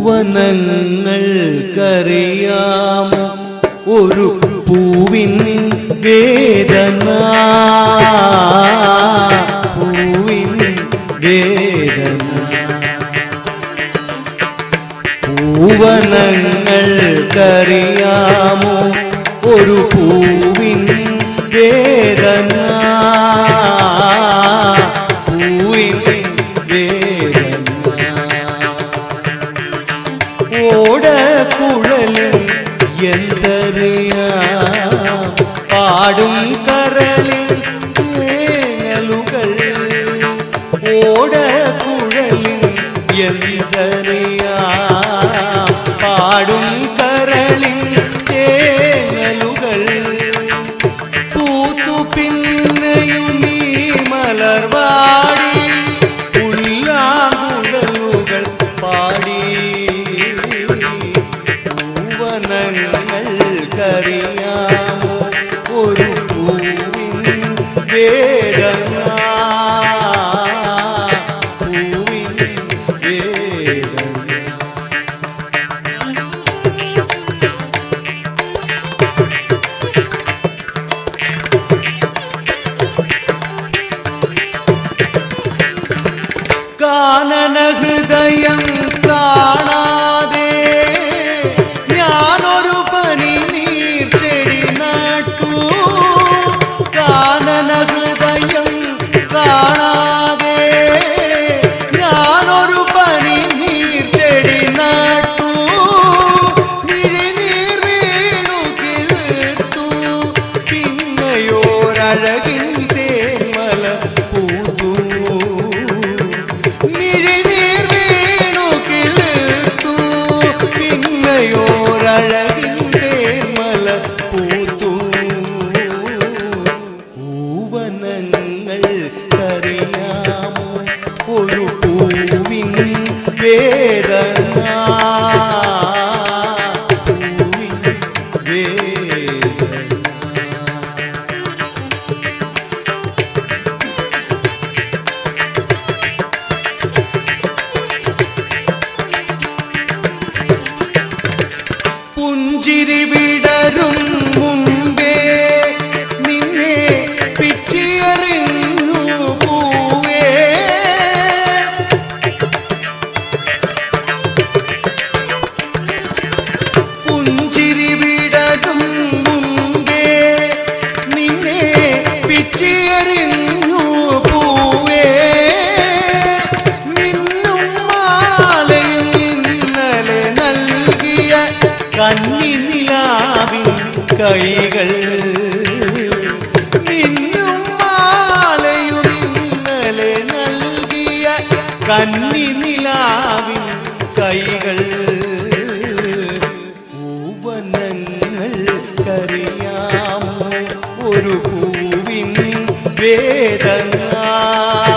പൂവനങ്ങൾക്കറിയാമോ ഒരു പൂവിൻ വേദന പൂവിൻ വേദന പൂവനങ്ങൾക്കറിയാമോ ഒരു പൂവിൻ വേദന പൂവിൻ വേദന ഓടക്കുഴലിൽ എന്തറിയാം പാടും കരളിൽ തേങ്ങലുകൾ ഓടക്കുഴലിൽ എന്തറിയാം പാടും കരളിൽ തേങ്ങലുകൾ പൂത്തു പിന്നെയും ഈ മലർവാടി പുല്ലാങ്കുഴലുകൾ പാടി പൂവനങ്ങൾക്കറിയാമോ ഒരു പൂവിൻ വേദന പൂവിൻ വേദന കാനന ഹൃദയം കാണാതെ ഞാനൊരു പനി നീർച്ചെടി നട്ടു കാനന ഹൃദയം കാണാതെ ഞാനൊരു പനി നീർച്ചെടി നട്ടു മിഴിനീർ വീണു കിളിർത്തു പിന്നെയോരഴകിൻ തേന്മല പൂത്തു മിഴിനീർ വീണു കിളിർത്തു പിന്നെയോരഴകിൻ തേന്മല പൂത്തു പൂവനങ്ങൾ കറിയാമോ ഒരു പൂവിൻ വേദന പൂവിൻ വേദന പുഞ്ചിരി വിടരും മുമ്പേ നിന്നെ പിച്ചിയറിഞ്ഞു പൂവേ പുഞ്ചിരി വിടരും മുമ്പേ നിന്നെ പിച്ചിയറിഞ്ഞു പൂവേ മിന്നും മാലയും ഇന്നലെ നൽകിയ കന്നി നിലാവിൻ കൈകൾ മിന്നും മാലയും ഇന്നലെ നൽകിയ കന്നി നിലാവിൻ കൈകൾ പൂവനങ്ങൾ കറിയാമോ ഒരു പൂവിൻ വേദന